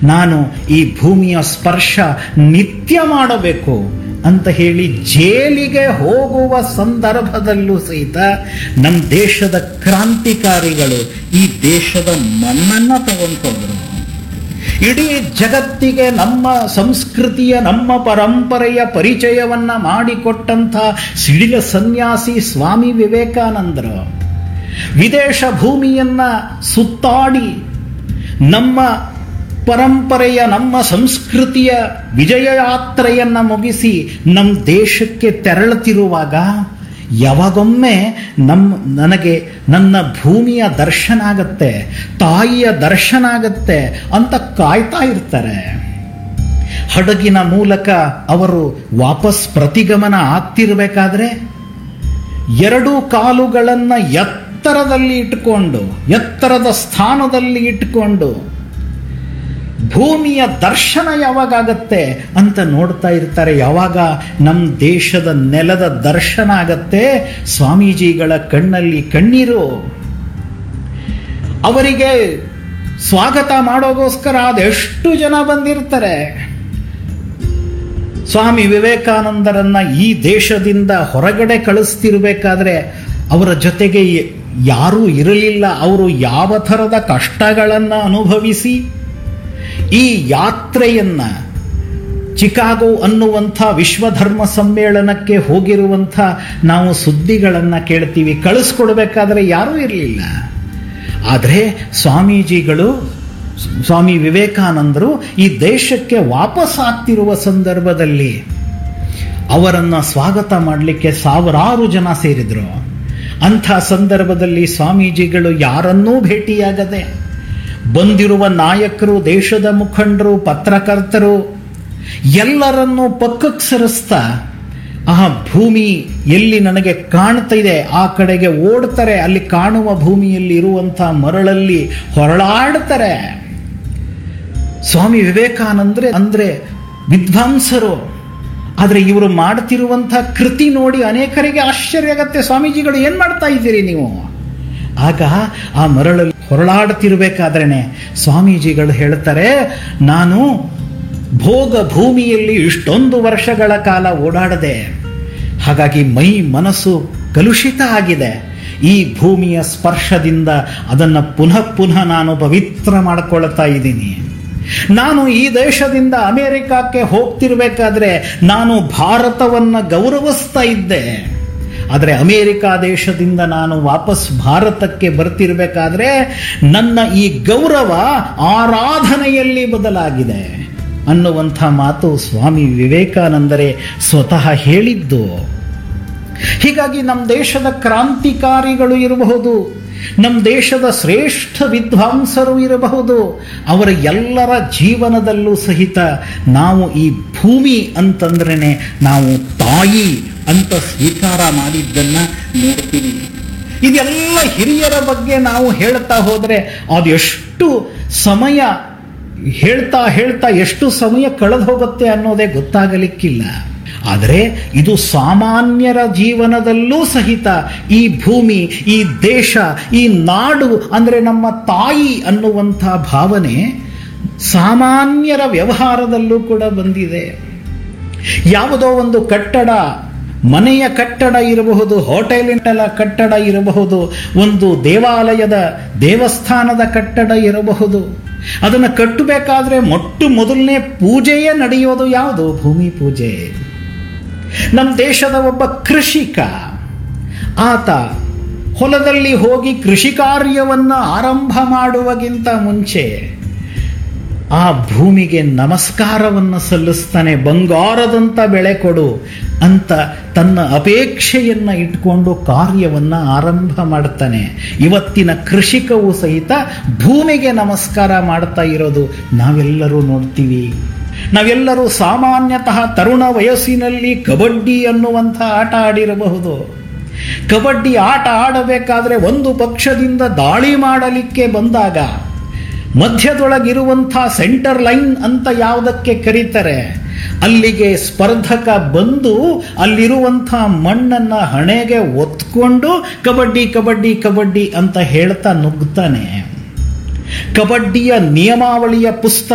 ನಾನು ಈ ಭೂಮಿಯ ಸ್ಪರ್ಶ ನಿತ್ಯ ಮಾಡಬೇಕು ಅಂತ ಹೇಳಿ ಜೈಲಿಗೆ ಹೋಗುವ ಸಂದರ್ಭದಲ್ಲೂ ಸಹಿತ ನಮ್ಮ ದೇಶದ ಕ್ರಾಂತಿಕಾರಿಗಳು ಈ ದೇಶದ ಮಣ್ಣನ್ನ ತಗೊಂಡ್ಕೊಂಡ್ರು ಇಡೀ ಜಗತ್ತಿಗೆ ನಮ್ಮ ಸಂಸ್ಕೃತಿಯ ನಮ್ಮ ಪರಂಪರೆಯ ಪರಿಚಯವನ್ನ ಮಾಡಿಕೊಟ್ಟಂಥ ಸಿಡಿಲ ಸನ್ಯಾಸಿ ಸ್ವಾಮಿ ವಿವೇಕಾನಂದರು ವಿದೇಶ ಭೂಮಿಯನ್ನ ಸುತ್ತಾಡಿ ನಮ್ಮ ಪರಂಪರೆಯ ನಮ್ಮ ಸಂಸ್ಕೃತಿಯ ವಿಜಯ ಯಾತ್ರೆಯನ್ನ ಮುಗಿಸಿ ನಮ್ಮ ದೇಶಕ್ಕೆ ತೆರಳುತ್ತಿರುವಾಗ ಯಾವಾಗೊಮ್ಮೆ ನಮ್ಮ ನನಗೆ ನನ್ನ ಭೂಮಿಯ ದರ್ಶನ ಆಗತ್ತೆ ತಾಯಿಯ ದರ್ಶನ ಆಗತ್ತೆ ಅಂತ ಕಾಯ್ತಾ ಇರ್ತಾರೆ ಹಡಗಿನ ಮೂಲಕ ಅವರು ವಾಪಸ್ ಪ್ರತಿಗಮನ ಆಗ್ತಿರ್ಬೇಕಾದ್ರೆ ಎರಡು ಕಾಲುಗಳನ್ನ ಎತ್ತರದಲ್ಲಿ ಇಟ್ಟುಕೊಂಡು ಎತ್ತರದ ಸ್ಥಾನದಲ್ಲಿ ಇಟ್ಟುಕೊಂಡು ಭೂಮಿಯ ದರ್ಶನ ಯಾವಾಗತ್ತೆ ಅಂತ ನೋಡ್ತಾ ಇರ್ತಾರೆ ಯಾವಾಗ ನಮ್ಮ ದೇಶದ ನೆಲದ ದರ್ಶನ ಆಗತ್ತೆ ಸ್ವಾಮೀಜಿಗಳ ಕಣ್ಣಲ್ಲಿ ಕಣ್ಣೀರು ಅವರಿಗೆ ಸ್ವಾಗತ ಮಾಡೋಗೋಸ್ಕರ ಅದೆಷ್ಟು ಜನ ಬಂದಿರ್ತಾರೆ ಸ್ವಾಮಿ ವಿವೇಕಾನಂದರನ್ನ ಈ ದೇಶದಿಂದ ಹೊರಗಡೆ ಕಳಿಸ್ತಿರ್ಬೇಕಾದ್ರೆ ಅವರ ಜೊತೆಗೆ ಯಾರೂ ಇರಲಿಲ್ಲ ಅವರು ಯಾವ ಥರದ ಕಷ್ಟಗಳನ್ನ ಅನುಭವಿಸಿ ಈ ಯಾತ್ರೆಯನ್ನ ಚಿಕಾಗೋ ಅನ್ನುವಂಥ ವಿಶ್ವಧರ್ಮ ಸಮ್ಮೇಳನಕ್ಕೆ ಹೋಗಿರುವಂಥ ನಾವು ಸುದ್ದಿಗಳನ್ನು ಕೇಳ್ತೀವಿ ಕಳಿಸ್ಕೊಡ್ಬೇಕಾದ್ರೆ ಯಾರೂ ಇರಲಿಲ್ಲ ಆದರೆ ಸ್ವಾಮೀಜಿಗಳು ಸ್ವಾಮಿ ವಿವೇಕಾನಂದರು ಈ ದೇಶಕ್ಕೆ ವಾಪಸ್ ಆಗ್ತಿರುವ ಸಂದರ್ಭದಲ್ಲಿ ಅವರನ್ನು ಸ್ವಾಗತ ಮಾಡಲಿಕ್ಕೆ ಸಾವಿರಾರು ಜನ ಸೇರಿದ್ರು ಅಂಥ ಸಂದರ್ಭದಲ್ಲಿ ಸ್ವಾಮೀಜಿಗಳು ಯಾರನ್ನೂ ಭೇಟಿಯಾಗದೆ ಬಂದಿರುವ ನಾಯಕರು ದೇಶದ ಮುಖಂಡರು ಪತ್ರಕರ್ತರು ಎಲ್ಲರನ್ನೂ ಪಕ್ಕಕ್ಕೆ ಸರಿಸ್ತಾ ಆ ಭೂಮಿ ಎಲ್ಲಿ ನನಗೆ ಕಾಣ್ತಾ ಇದೆ ಆ ಕಡೆಗೆ ಓಡ್ತಾರೆ ಅಲ್ಲಿ ಕಾಣುವ ಭೂಮಿಯಲ್ಲಿ ಇರುವಂಥ ಮರಳಲ್ಲಿ ಹೊರಳಾಡ್ತಾರೆ ಸ್ವಾಮಿ ವಿವೇಕಾನಂದ್ರೆ ಅಂದ್ರೆ ವಿದ್ವಾಂಸರು ಆದರೆ ಇವರು ಮಾಡ್ತಿರುವಂಥ ಕೃತಿ ನೋಡಿ ಅನೇಕರಿಗೆ ಆಶ್ಚರ್ಯ ಆಗತ್ತೆ ಸ್ವಾಮೀಜಿಗಳು ಏನ್ ಮಾಡ್ತಾ ಇದ್ದೀರಿ ನೀವು ಆಗ ಆ ಮರಳಲ್ಲಿ ಹೊರಳಾಡ್ತಿರ್ಬೇಕಾದ್ರೇನೆ ಸ್ವಾಮೀಜಿಗಳು ಹೇಳ್ತಾರೆ ನಾನು ಭೋಗ ಭೂಮಿಯಲ್ಲಿ ಇಷ್ಟೊಂದು ವರ್ಷಗಳ ಕಾಲ ಓಡಾಡದೆ ಹಾಗಾಗಿ ಮೈ ಮನಸ್ಸು ಕಲುಷಿತ ಆಗಿದೆ ಈ ಭೂಮಿಯ ಸ್ಪರ್ಶದಿಂದ ಅದನ್ನು ಪುನಃ ಪುನಃ ನಾನು ಪವಿತ್ರ ಮಾಡಿಕೊಳ್ತಾ ಇದ್ದೀನಿ ನಾನು ಈ ದೇಶದಿಂದ ಅಮೆರಿಕಕ್ಕೆ ಹೋಗ್ತಿರ್ಬೇಕಾದ್ರೆ ನಾನು ಭಾರತವನ್ನು ಗೌರವಿಸ್ತಾ ಇದ್ದೆ ಆದರೆ ಅಮೆರಿಕ ದೇಶದಿಂದ ನಾನು ವಾಪಸ್ ಭಾರತಕ್ಕೆ ಬರ್ತಿರ್ಬೇಕಾದ್ರೆ ನನ್ನ ಈ ಗೌರವ ಆರಾಧನೆಯಲ್ಲಿ ಬದಲಾಗಿದೆ ಅನ್ನುವಂಥ ಮಾತು ಸ್ವಾಮಿ ವಿವೇಕಾನಂದರೇ ಸ್ವತಃ ಹೇಳಿದ್ದು ಹೀಗಾಗಿ ನಮ್ಮ ದೇಶದ ಕ್ರಾಂತಿಕಾರಿಗಳು ಇರಬಹುದು ನಮ್ಮ ದೇಶದ ಶ್ರೇಷ್ಠ ವಿದ್ವಾಂಸರು ಇರಬಹುದು ಅವರ ಎಲ್ಲರ ಜೀವನದಲ್ಲೂ ಸಹಿತ ನಾವು ಈ ಭೂಮಿ ಅಂತಂದ್ರೇ ನಾವು ತಾಯಿ ಅಂತ ಸ್ವೀಕಾರ ಮಾಡಿದ್ದನ್ನ ನೋಡ್ತೀವಿ ಇದೆಲ್ಲ ಹಿರಿಯರ ಬಗ್ಗೆ ನಾವು ಹೇಳ್ತಾ ಹೋದರೆ ಅದು ಎಷ್ಟು ಸಮಯ ಹೇಳ್ತಾ ಹೇಳ್ತಾ ಎಷ್ಟು ಸಮಯ ಕಳೆದು ಹೋಗುತ್ತೆ ಅನ್ನೋದೇ ಗೊತ್ತಾಗಲಿಕ್ಕಿಲ್ಲ ಆದರೆ ಇದು ಸಾಮಾನ್ಯರ ಜೀವನದಲ್ಲೂ ಸಹಿತ ಈ ಭೂಮಿ ಈ ದೇಶ ಈ ನಾಡು ಅಂದರೆ ನಮ್ಮ ತಾಯಿ ಅನ್ನುವಂಥ ಭಾವನೆ ಸಾಮಾನ್ಯರ ವ್ಯವಹಾರದಲ್ಲೂ ಕೂಡ ಬಂದಿದೆ ಯಾವುದೋ ಒಂದು ಕಟ್ಟಡ ಮನೆಯ ಕಟ್ಟಡ ಇರಬಹುದು ಹೋಟೆಲಿನ ಕಟ್ಟಡ ಇರಬಹುದು ಒಂದು ದೇವಾಲಯದ ದೇವಸ್ಥಾನದ ಕಟ್ಟಡ ಇರಬಹುದು ಅದನ್ನು ಕಟ್ಟಬೇಕಾದ್ರೆ ಮೊಟ್ಟು ಮೊದಲನೇ ಪೂಜೆಯೇ ನಡೆಯೋದು ಯಾವುದು ಭೂಮಿ ಪೂಜೆ ನಮ್ಮ ದೇಶದ ಒಬ್ಬ ಕೃಷಿಕ ಆತ ಹೊಲದಲ್ಲಿ ಹೋಗಿ ಕೃಷಿ ಕಾರ್ಯವನ್ನು ಆರಂಭ ಮಾಡುವಗಿಂತ ಮುಂಚೆ ಆ ಭೂಮಿಗೆ ನಮಸ್ಕಾರವನ್ನು ಸಲ್ಲಿಸ್ತಾನೆ ಬಂಗಾರದಂತ ಬೆಳೆ ಕೊಡು ಅಂತ ತನ್ನ ಅಪೇಕ್ಷೆಯನ್ನ ಇಟ್ಕೊಂಡು ಕಾರ್ಯವನ್ನ ಆರಂಭ ಮಾಡ್ತಾನೆ ಇವತ್ತಿನ ಕೃಷಿಕವು ಸಹಿತ ಭೂಮಿಗೆ ನಮಸ್ಕಾರ ಮಾಡ್ತಾ ಇರೋದು ನಾವೆಲ್ಲರೂ ನೋಡ್ತೀವಿ ನಾವೆಲ್ಲರೂ ಸಾಮಾನ್ಯತಃ ತರುಣ ವಯಸ್ಸಿನಲ್ಲಿ ಕಬಡ್ಡಿ ಅನ್ನುವಂಥ ಆಟ ಆಡಿರಬಹುದು ಕಬಡ್ಡಿ ಆಟ ಆಡಬೇಕಾದ್ರೆ ಒಂದು ಪಕ್ಷದಿಂದ ದಾಳಿ ಮಾಡಲಿಕ್ಕೆ ಬಂದಾಗ ಮಧ್ಯದೊಳಗಿರುವಂಥ ಸೆಂಟರ್ ಲೈನ್ ಅಂತ ಯಾವುದಕ್ಕೆ ಕರೀತಾರೆ ಅಲ್ಲಿಗೆ ಸ್ಪರ್ಧಕ ಬಂದು ಅಲ್ಲಿರುವಂಥ ಮಣ್ಣನ್ನ ಹಣೆಗೆ ಒತ್ಕೊಂಡು ಕಬಡ್ಡಿ ಕಬಡ್ಡಿ ಕಬಡ್ಡಿ ಅಂತ ಹೇಳ್ತಾ ನುಗ್ತಾನೆ ಕಬಡ್ಡಿಯ ನಿಯಮಾವಳಿಯ ಪುಸ್ತಕ